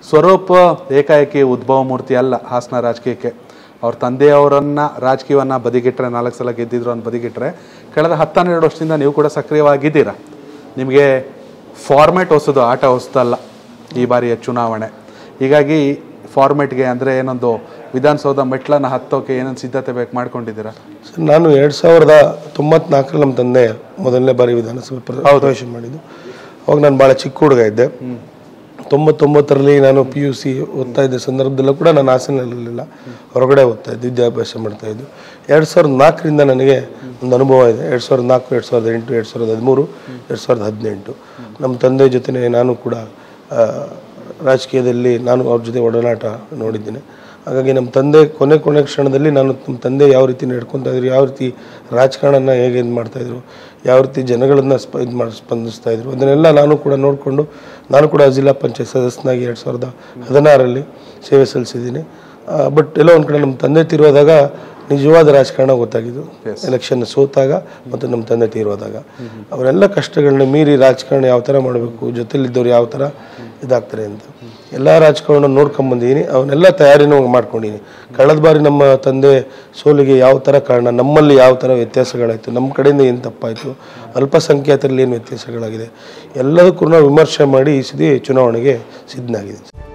ಸ್ವರೂಪ್ ಏಕಾಏಕಿ ಉದ್ಭವ ಮೂರ್ತಿ ಅಲ್ಲ ಹಾಸನ ರಾಜಕೀಯಕ್ಕೆ ಅವ್ರ ತಂದೆಯವರನ್ನ ರಾಜಕೀಯವನ್ನ ಬದಿಗಿಟ್ರೆ ನಾಲ್ಕು ಸಲ ಗೆದ್ದಿದ್ರು ಅಂತ ಬದಿಗಿಟ್ರೆ ಕಳೆದ ಹತ್ತನ್ನೆರಡು ವರ್ಷದಿಂದ ನೀವು ಕೂಡ ಸಕ್ರಿಯವಾಗಿದ್ದೀರಾ ನಿಮಗೆ ಫಾರ್ಮೆಟ್ ಹೊಸದು ಆಟ ಹೊಸದಲ್ಲ ಈ ಬಾರಿಯ ಚುನಾವಣೆ ಹೀಗಾಗಿ ಫಾರ್ಮೆಟ್ಗೆ ಅಂದರೆ ಏನೊಂದು ವಿಧಾನಸೌಧ ಮೆಟ್ಲನ್ನ ಹತ್ತೋಕೆ ಏನೊಂದು ಸಿದ್ಧತೆ ಬೇಕು ಮಾಡ್ಕೊಂಡಿದ್ದೀರಾ ಸರ್, ನಾನು ಎರಡು ಸಾವಿರದ ತೊಂಬತ್ನಾಲ್ಕರಲ್ಲಿ ನಮ್ಮ ತಂದೆ ಮೊದಲನೇ ಬಾರಿ ವಿಧಾನಸಭೆ ಪ್ರ- ಪ್ರವೇಶ ಮಾಡಿದ್ದು ಅವಾಗ ನಾನು ಭಾಳ ಚಿಕ್ಕ ಹುಡುಗ ಇದ್ದೆ ತೊಂಬತ್ತೊಂಬತ್ತರಲ್ಲಿ ನಾನು ಪಿ ಯು ಸಿ ಓದ್ತಾ ಇದ್ದ ಸಂದರ್ಭದಲ್ಲೂ ಕೂಡ ನಾನು ಹಾಸನಲ್ಲಿರಲಿಲ್ಲ ಹೊರಗಡೆ ಓದ್ತಾ ಇದ್ದೆ ವಿದ್ಯಾಭ್ಯಾಸ ಮಾಡ್ತಾ ಇದ್ದು ಎರಡು ಸಾವಿರದ ನಾಲ್ಕರಿಂದ ನನಗೆ ಒಂದು ಅನುಭವ ಇದೆ ಎರಡು ಸಾವಿರದ ನಾಲ್ಕು ಎರಡು ಸಾವಿರದ ಎಂಟು ಎರಡು ಸಾವಿರದ ಹದಿಮೂರು ಎರಡು ಸಾವಿರದ ಹದಿನೆಂಟು ನಮ್ಮ ತಂದೆ ಜೊತೆ ನಾನು ಕೂಡ ಆ, ರಾಜಕೀಯದಲ್ಲಿ ನಾನು ಅವ್ರ ಜೊತೆ ಒಡನಾಟ ನೋಡಿದ್ದೇನೆ ಹಾಗಾಗಿ ನಮ್ಮ ತಂದೆ ಕೊನೆ ಕೊನೆ ಕ್ಷಣದಲ್ಲಿ ನಾನು ನಮ್ಮ ತಂದೆ ಯಾವ ರೀತಿ ನಡ್ಕೊತಾ ಇದ್ರು ಯಾವ ರೀತಿ ರಾಜಕಾರಣನ ಹೇಗೆ ಇದು ಮಾಡ್ತಾಯಿದ್ರು ಯಾವ ರೀತಿ ಜನಗಳನ್ನ ಸ್ಪ ಇದು ಮಾಡಿ ಸ್ಪಂದಿಸ್ತಾ ಇದ್ರು ಅದನ್ನೆಲ್ಲ ನಾನು ಕೂಡ ನೋಡಿಕೊಂಡು ನಾನು ಕೂಡ ಜಿಲ್ಲಾ ಪಂಚಾಯತ್ ಸದಸ್ಯನಾಗಿ ಎರಡು ಸಾವಿರದ ಹದಿನಾರರಲ್ಲಿ ಸೇವೆ ಸಲ್ಲಿಸಿದ್ದೀನಿ ಬಟ್ ಎಲ್ಲೋ ಒಂದು ಕಡೆ ನಮ್ಮ ತಂದೆ ತೀರೋದಾಗ ನಿಜವಾದ ರಾಜಕಾರಣ ಗೊತ್ತಾಗಿದ್ದು ಎಲೆಕ್ಷನ್ ಸೋತಾಗ ಮತ್ತು ನಮ್ಮ ತಂದೆ ತೀರೋದಾಗ ಅವರೆಲ್ಲ ಕಷ್ಟಗಳನ್ನ ಮೀರಿ ರಾಜಕಾರಣ ಯಾವ ಥರ ಮಾಡಬೇಕು ಜೊತೆಲಿದ್ದವ್ರು ಯಾವ ಥರ ಇದಾಗ್ತಾರೆ ಅಂತ ಎಲ್ಲ ರಾಜಕಾರಣ ನೋಡ್ಕೊಂಬಂದಿದ್ದೀನಿ ಅವನ್ನೆಲ್ಲ ತಯಾರಿನೂ ಮಾಡ್ಕೊಂಡಿದ್ದೀನಿ ಕಳೆದ ಬಾರಿ ನಮ್ಮ ತಂದೆ ಸೋಲಿಗೆ ಯಾವ ಥರ ಕಾರಣ ನಮ್ಮಲ್ಲಿ ಯಾವ ಥರ ವ್ಯತ್ಯಾಸಗಳಾಯಿತು ನಮ್ಮ ಕಡೆಯಿಂದ ಏನು ತಪ್ಪಾಯಿತು ಅಲ್ಪಸಂಖ್ಯಾತರಲ್ಲಿ ಏನು ವ್ಯತ್ಯಾಸಗಳಾಗಿದೆ ಎಲ್ಲದಕ್ಕೂ ನಾವು ವಿಮರ್ಶೆ ಮಾಡಿ ಈ ಸತಿ ಚುನಾವಣೆಗೆ ಸಿದ್ಧನಾಗಿದ್ದೀನಿ